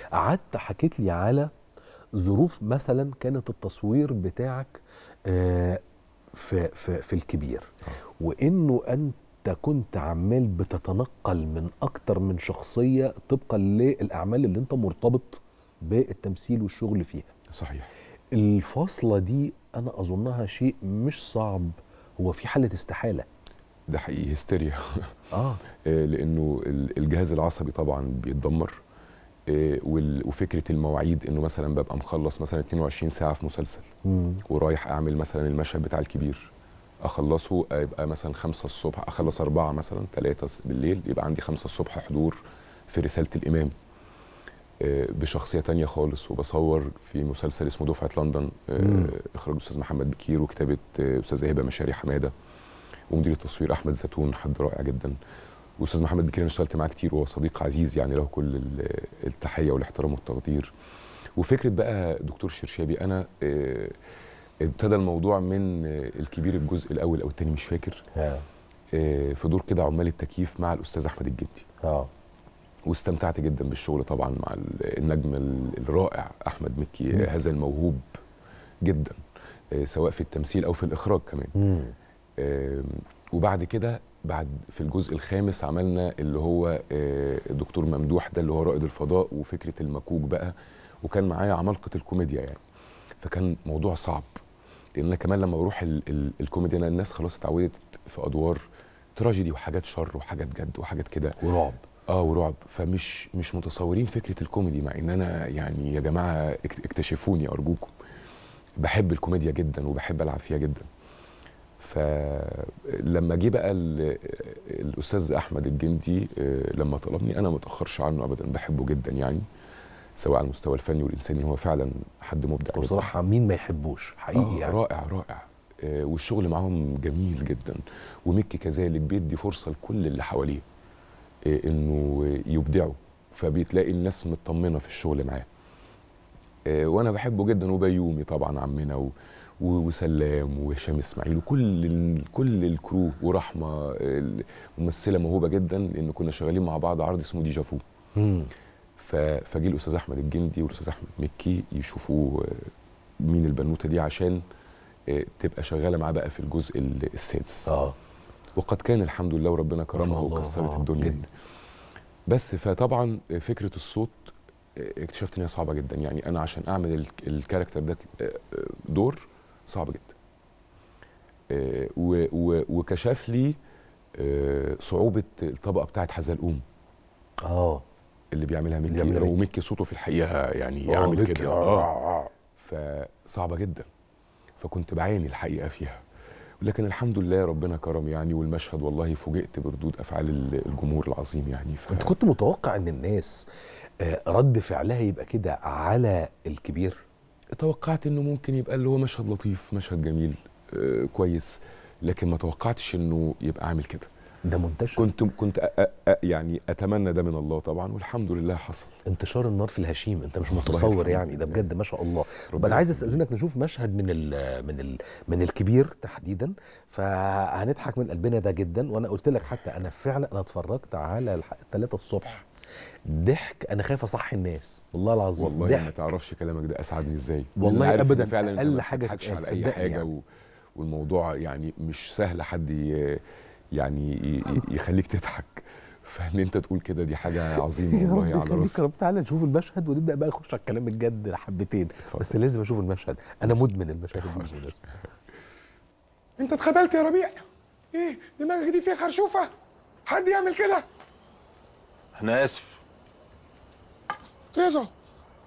قعدت حكيت لي على ظروف مثلا كانت التصوير بتاعك آه، في في في الكبير وانه انت كنت عمال بتتنقل من اكتر من شخصيه طبقا للاعمال اللي انت مرتبط بالتمثيل والشغل فيها صحيح الفاصله دي انا اظنها شيء مش صعب هو في حاله استحاله ده حقيقي هستيريا اه آه، لانه ال- الجهاز العصبي طبعا بيتدمر آه، وال- وفكره المواعيد انه مثلا ببقى مخلص مثلا 22 ساعه في مسلسل مم. ورايح اعمل مثلا المشهد بتاع الكبير اخلصه يبقى مثلا خمسة الصبح اخلص أربعة مثلا ثلاثة بالليل يبقى عندي خمسة الصبح حضور في رسالة الإمام آه، بشخصية تانية خالص وبصور في مسلسل اسمه دفعة لندن آه، مم. إخراج الأستاذ محمد بكير وكتابة آه، أستاذة هبة مشاري حمادة ومدير التصوير أحمد زيتون حد رائع جدا واستاذ محمد بكير انا اشتغلت معاه كتير وهو صديق عزيز يعني له كل ال- التحيه والاحترام والتقدير وفكره بقى دكتور شرشابي انا آه، ابتدى الموضوع من آه، الكبير الجزء الاول او الثاني مش فاكر اه آه، في دور كده عمال التكييف مع الاستاذ احمد الجندي اه واستمتعت جدا بالشغل طبعا مع ال- النجم ال- الرائع احمد مكي مم. آه، هذا الموهوب جدا آه، سواء في التمثيل او في الاخراج كمان مم. آم، وبعد كده بعد في الجزء الخامس عملنا اللي هو آه، الدكتور ممدوح ده اللي هو رائد الفضاء وفكره المكوك بقى وكان معايا عمالقه الكوميديا يعني فكان موضوع صعب لان انا كمان لما بروح ال ال الكوميديا انا الناس خلاص اتعودت في ادوار تراجيدي وحاجات شر وحاجات جد وحاجات كده ورعب اه ورعب فمش مش متصورين فكره الكوميدي مع ان انا يعني يا جماعه اكت- اكتشفوني ارجوكم بحب الكوميديا جدا وبحب العب فيها جدا فلما جه بقى ال- الاستاذ احمد الجندي آه، لما طلبني انا ما اتاخرش عنه ابدا بحبه جدا يعني سواء على المستوى الفني والانساني هو فعلا حد مبدع جداً. وبصراحه مين ما يحبوش حقيقي آه يعني رائع رائع آه والشغل معاهم جميل جدا وميكي كذلك بيدي فرصه لكل اللي حواليه آه انه يبدعوا فبتلاقي الناس مطمنه في الشغل معاه آه وانا بحبه جدا وبيومي طبعا عمنا و و- وسلام وهشام اسماعيل وكل ال- كل الكرو ورحمه آه، ممثله موهوبه جدا لان كنا شغالين مع بعض عرض اسمه ديجافو مم. ف- فجه الاستاذ احمد الجندي والاستاذ احمد مكي يشوفوا آه، مين البنوته دي عشان آه، تبقى شغاله معاه بقى في الجزء ال- السادس اه وقد كان الحمد لله وربنا كرمها الله، وكسرت آه، الدنيا جدا. بس فطبعا آه، فكره الصوت آه، اكتشفت ان هي صعبه جدا يعني انا عشان اعمل ال- الكاركتر ده آه، آه، دور صعب جدا آه، و- و- وكشف لي آه، صعوبه الطبقه بتاعت حزلقوم اه اللي بيعملها اللي ميكي بيعملها ميكي. وميكي صوته في الحقيقه يعني آه، يعمل ميكي، كده آه، اه آه. فصعبه جدا فكنت بعاني الحقيقه فيها لكن الحمد لله ربنا كرم يعني والمشهد والله فوجئت بردود افعال ال- الجمهور العظيم يعني ف... انت كنت متوقع ان الناس آه، رد فعلها يبقى كده على الكبير توقعت انه ممكن يبقى اللي هو مشهد لطيف مشهد جميل آه كويس لكن ما توقعتش انه يبقى عامل كده ده منتشر كنت كنت أ أ أ يعني اتمنى ده من الله طبعا والحمد لله حصل انتشار النار في الهشيم انت مش والله متصور الحمد يعني ده لله. بجد ما شاء الله طب ربنا انا عايز يخليك. استاذنك نشوف مشهد من ال من ال من الكبير تحديدا فهنضحك من قلبنا ده جدا وانا قلت لك حتى انا فعلا انا اتفرجت على 3 الصبح ضحك انا خايف اصحي الناس والله العظيم والله ما ضحك تعرفش كلامك ده اسعدني ازاي والله لأن أنا عارف إن أبداً، فعلا أنت أقل ما حاجة بتضحكش تتقال، على اي صدقني حاجه يعني. و... والموضوع يعني مش سهل حد ي... يعني ي... ي- يخليك تضحك فان انت تقول كده دي حاجه عظيمه يا والله رب على يخليك راسي يا رب تعالى نشوف المشهد ونبدا بقى نخش على الكلام الجد حبتين بس لازم اشوف المشهد انا مدمن المشاهد دي بالمناسبه انت اتخبلت يا ربيع ايه دماغك دي فيها خرشوفه حد يعمل كده انا اسف رضا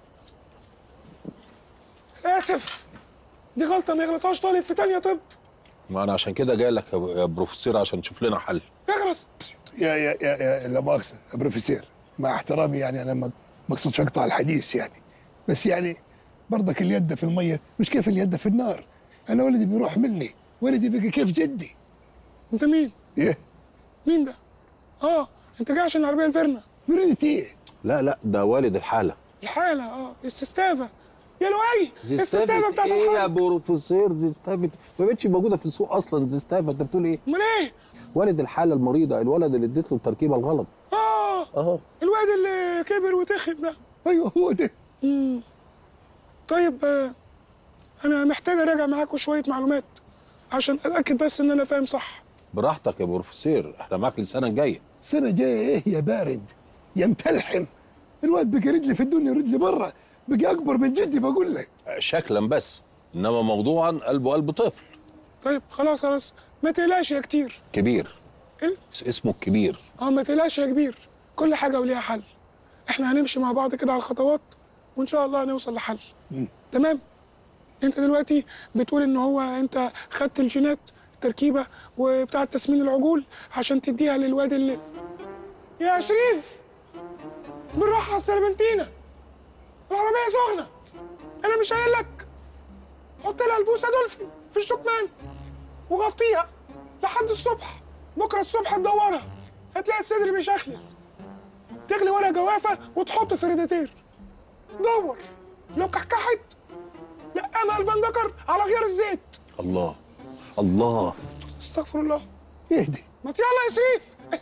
اسف دي غلطه ما يغلطهاش طالب في تانية طب ما انا عشان كده جاي لك يا يا بروفيسور عشان تشوف لنا حل اغرس يا يا يا, يا لا مؤاخذة يا بروفيسور مع احترامي يعني انا ما ما اقصدش اقطع الحديث يعني بس يعني برضك اليد في المية مش كيف اليد في النار انا ولدي بيروح مني ولدي بقى كيف جدي انت مين ايه مين ده اه انت جاي عشان العربيه الفيرنا فرنتي ايه لا لا ده والد الحاله الحاله اه السستافه يا لؤي السستافه بتاعت ايه يا الحرب بروفيسور زيستافت ما بقتش موجوده في السوق اصلا زيستافه انت بتقول ايه امال ايه والد الحاله المريضه الولد اللي اديت له التركيبه الغلط اه اه الواد اللي كبر وتخن ده ايوه هو ده مم. طيب آه، انا محتاج اراجع معاكم شويه معلومات عشان اتاكد بس ان انا فاهم صح براحتك يا بروفيسور احنا معاك السنه الجايه سنه جايه ايه يا بارد يا متلحم الواد بقى رجلي في الدنيا ورجلي برا بقى اكبر من جدي بقول لك شكلا بس انما موضوعا قلبه قلب طفل طيب خلاص خلاص ما تقلقش يا كتير كبير إيه؟ اسمه الكبير اه ما تقلقش يا كبير كل حاجه وليها حل احنا هنمشي مع بعض كده على الخطوات وان شاء الله هنوصل لحل تمام انت دلوقتي بتقول ان هو انت خدت الجينات التركيبه وبتاع تسمين العجول عشان تديها للواد اللي يا شريف بالراحه على السربنتينه العربيه سخنه انا مش قايل لك حط لها البوسه دولفين في الشكمان وغطيها لحد الصبح بكره الصبح تدورها هتلاقي الصدر بيشخلل تغلي ورق جوافه وتحط في ريداتير دور لو كحكحت لقمها البندكر على غير الزيت الله الله استغفر الله اهدي ما يلا يا شريف